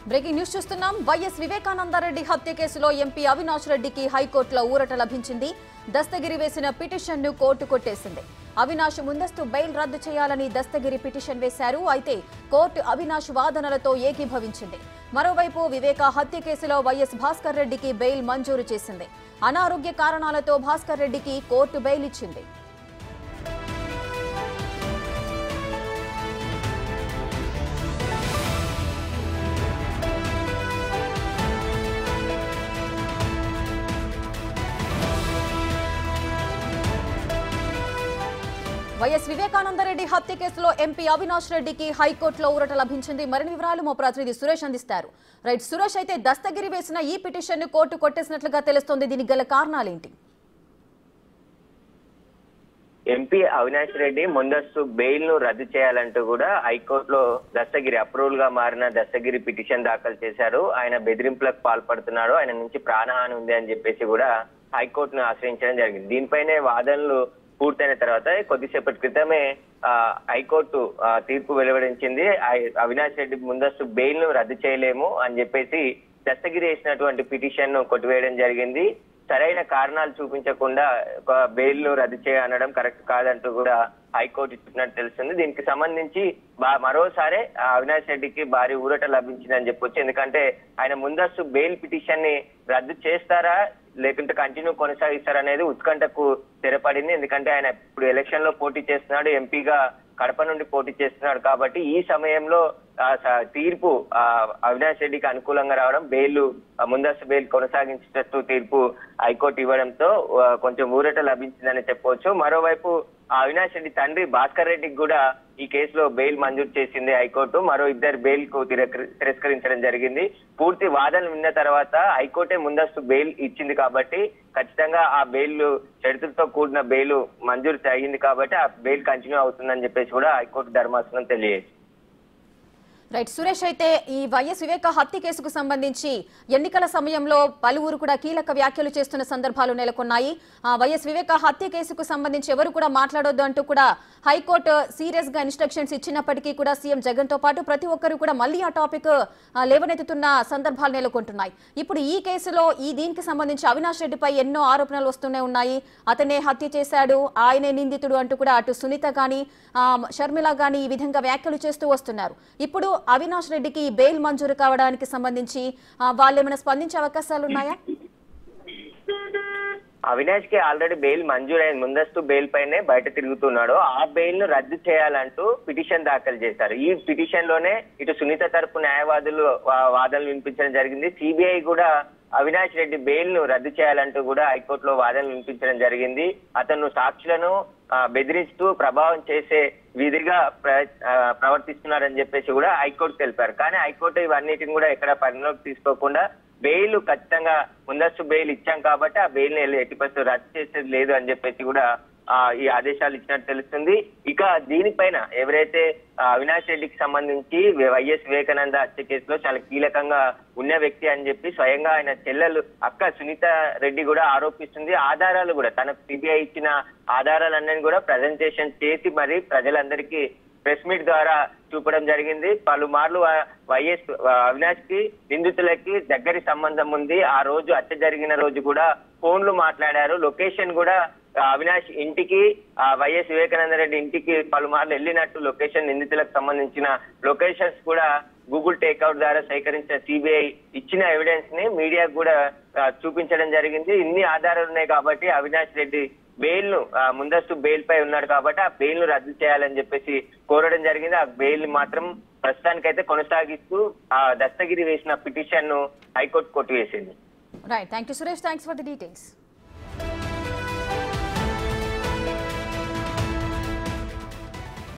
breaking news చూస్తున్నాం YS Vivekanandareddy హత్య కేసులో ఎంపీ అవినాష్ రెడ్డికి హైకోర్టులో ఊరట లభించింది దస్తగిరి వేసిన పిటిషన్ ను కోర్టు కొట్టేసింది అవినాష్ ముందస్తు బెయిల్ రద్దు చేయాలని దస్తగిరి పిటిషన్ వేశారు అయితే కోర్టు అవినాష్ వాదనలతో ఏకీభవించింది మరోవైపు వివేక హత్య కేసులో వైఎస్ భాస్కర్ రెడ్డికి బెయిల్ మంజూరు చేసింది అనారోగ్య కారణాలతో భాస్కర్ రెడ్డికి కోర్టు బెయిల్ ఇచ్చింది వైఎస్ వివేకానందరెడ్డి హత్య కేసులో ఎంపీ అవినాష్ రెడ్డికి హైకోర్టులో ఊరట లభించింది మరిన్ని వివరాలు మా ప్రతినిధి సురేష్ అందిస్తారు రైట్ సురేష్ అయితే దస్తగిరి వేసిన ఈ పిటిషన్ ను కోర్టు కొట్టేసినట్లుగా తెలుస్తోంది దీనికి గల కారణాలేంటి ఎంపీ అవినాష్ రెడ్డి ముందస్తు బెయిల్ ను రద్దు చేయాలంటూ కూడా హైకోర్టులో దస్తగిరి అప్రూవల్ గా మారిన దస్తగిరి పిటిషన్ దాఖలు చేశారు ఆయన బెదిరింపులకు పాల్పడుతున్నాడు ఆయన నుంచి ప్రాణహాని ఉంది అని చెప్పేసి కూడా హైకోర్టును ఆశ్రయించడం జరిగింది దీనిపైనే వాదనలు పూర్తయిన తర్వాత కొద్దిసేపటి క్రితమే ఆ, హైకోర్టు ఆ, తీర్పు వెలువడించింది ఐ- అవినాష్ రెడ్డి ముందస్తు బెయిల్ ను రద్దు చేయలేము అని చెప్పేసి దస్తగిరి వేసినటువంటి పిటిషన్ ను కొట్టివేయడం జరిగింది సరైన కారణాలు చూపించకుండా ఒక బెయిల్ ను రద్దు చేయ అనడం కరెక్ట్ కాదంటూ కూడా హైకోర్టు చెప్పినట్టు తెలుస్తుంది దీనికి సంబంధించి బా- మరోసారి ఆ అవినాష్ రెడ్డికి భారీ ఊరట లభించిందని చెప్పొచ్చు ఎందుకంటే ఆయన ముందస్తు బెయిల్ పిటిషన్ ని రద్దు చేస్తారా లేకుంటే కంటిన్యూ కొనసాగిస్తారా అనేది ఉత్కంఠకు తెరపడింది ఎందుకంటే ఆయన ఇప్పుడు ఎలక్షన్ లో పోటీ చేస్తున్నాడు ఎంపీగా కడప నుండి పోటీ చేస్తున్నాడు కాబట్టి ఈ సమయంలో ఆ, స- తీర్పు ఆ, అవినాష్ రెడ్డికి అనుకూలంగా రావడం బెయిల్ ఆ, ముందస్తు బెయిల్ కొనసాగించేటట్టు తీర్పు హైకోర్టు ఇవ్వడంతో ఆ, కొంచెం ఊరట లభించిందని చెప్పవచ్చు మరోవైపు ఆ అవినాష్ రెడ్డి తండ్రి భాస్కర్ రెడ్డికి కూడా ఈ కేసులో బెయిల్ మంజూరు చేసింది హైకోర్టు మరో ఇద్దరు బెయిల్ కు తిరస్కరి- తిరస్కరించడం జరిగింది పూర్తి వాదనలు విన్న తర్వాత హైకోర్టే ముందస్తు బెయిల్ ఇచ్చింది కాబట్టి ఖచ్చితంగా ఆ బెయిల్ షరతులతో కూడిన బెయిల్ మంజూరు అయ్యింది కాబట్టి ఆ బెయిల్ కంటిన్యూ అవుతుందని చెప్పేసి కూడా హైకోర్టు ధర్మాసనం తెలియజేసింది రైట్ సురేష్ అయితే ఈ వైఎస్ వివేక హత్య కేసుకు సంబంధించి ఎన్నికల సమయంలో పలువురు కూడా కీలక వ్యాఖ్యలు చేస్తున్న సందర్భాలు నెలకొన్నాయి ఆ వైఎస్ వివేక హత్య కేసుకు సంబంధించి ఎవరు కూడా మాట్లాడొద్దు అంటూ కూడా హైకోర్టు సీరియస్ గా ఇన్స్ట్రక్షన్స్ ఇచ్చినప్పటికీ కూడా సీఎం జగన్ తో పాటు ప్రతి ఒక్కరు కూడా మళ్ళీ ఆ టాపిక్ ఆ, లేవనెత్తుతున్న సందర్భాలు నెలకొంటున్నాయి ఇప్పుడు ఈ కేసులో ఈ దీనికి సంబంధించి అవినాష్ రెడ్డిపై ఎన్నో ఆరోపణలు వస్తూనే ఉన్నాయి అతనే హత్య చేశాడు ఆయనే నిందితుడు అంటూ కూడా అటు సునీత గాని ఆ, షర్మిల గాని ఈ విధంగా వ్యాఖ్యలు చేస్తూ వస్తున్నారు ఇప్పుడు అవినాష్ రెడ్డికి ఈ బెయిల్ మంజూరు కావడానికి సంబంధించి ఆ, వాళ్ళు ఏమైనా స్పందించే అవకాశాలు ఉన్నాయా అవినాష్ కి ఆల్రెడీ బెయిల్ మంజూరైంది ముందస్తు బెయిల్ పైనే బయట తిరుగుతున్నాడు ఆ బెయిల్ ను రద్దు చేయాలంటూ పిటిషన్ దాఖలు చేశారు ఈ పిటిషన్ లోనే ఇటు సునీత తరపు న్యాయవాదులు వా- వాదనలు వినిపించడం జరిగింది సిబిఐ కూడా అవినాష్ రెడ్డి బెయిల్ ను రద్దు చేయాలంటూ కూడా హైకోర్టులో వాదనలు వినిపించడం జరిగింది అతను సాక్షులను ఆ, బెదిరిస్తూ ప్రభావం చేసే విధిగా ప్ర- ఆ, ప్రవర్తిస్తున్నారని చెప్పేసి కూడా హైకోర్టు తెలిపారు కానీ హైకోర్టు ఇవన్నిటిని కూడా ఎక్కడ పరిగణలోకి తీసుకోకుండా బెయిల్ ఖచ్చితంగా ముందస్తు బెయిల్ ఇచ్చాం కాబట్టి ఆ బెయిల్ ని ఎట్టి పరిస్థితుల్లో రద్దు చేసేది లేదు అని చెప్పేసి కూడా ఆ, ఈ ఆదేశాలు ఇచ్చినట్టు తెలుస్తుంది ఇక దీనిపైన ఎవరైతే ఆ, అవినాష్ రెడ్డికి సంబంధించి వైఎస్ వివేకానంద హత్య కేసులో చాలా కీలకంగా ఉన్న వ్యక్తి అని చెప్పి స్వయంగా ఆయన చెల్లెలు అక్క సునీత రెడ్డి కూడా ఆరోపిస్తుంది ఆధారాలు కూడా తనకు సిబిఐ ఇచ్చిన ఆధారాలన్నీ కూడా ప్రజెంటేషన్ చేసి మరి ప్రజలందరికీ ప్రెస్ మీట్ ద్వారా చూపడం జరిగింది పలుమార్లు ఆ వైఎస్ అవినాష్ కి నిందితులకి దగ్గరి సంబంధం ఉంది ఆ రోజు హత్య జరిగిన రోజు కూడా ఫోన్లు మాట్లాడారు లొకేషన్ కూడా ఆ, అవినాష్ ఇంటికి ఆ వైఎస్ వివేకానంద రెడ్డి ఇంటికి పలుమార్లు వెళ్ళినట్టు లొకేషన్ నిందితులకు సంబంధించిన లొకేషన్స్ కూడా గూగుల్ టేక్అవుట్ ద్వారా సేకరించిన సిబిఐ ఇచ్చిన ఎవిడెన్స్ ని మీడియాకు కూడా ఆ, చూపించడం జరిగింది ఇన్ని ఆధారాలు ఉన్నాయి కాబట్టి అవినాష్ రెడ్డి బెయిల్ ను ఆ, ముందస్తు బెయిల్ పై ఉన్నాడు కాబట్టి ఆ బెయిల్ ను రద్దు చేయాలని చెప్పేసి కోరడం జరిగింది ఆ బెయిల్ మాత్రం ప్రస్తుతానికైతే కొనసాగిస్తూ ఆ దస్తగిరి వేసిన పిటిషన్ ను హైకోర్టు కొట్టివేసింది right thank you Suresh thanks for the details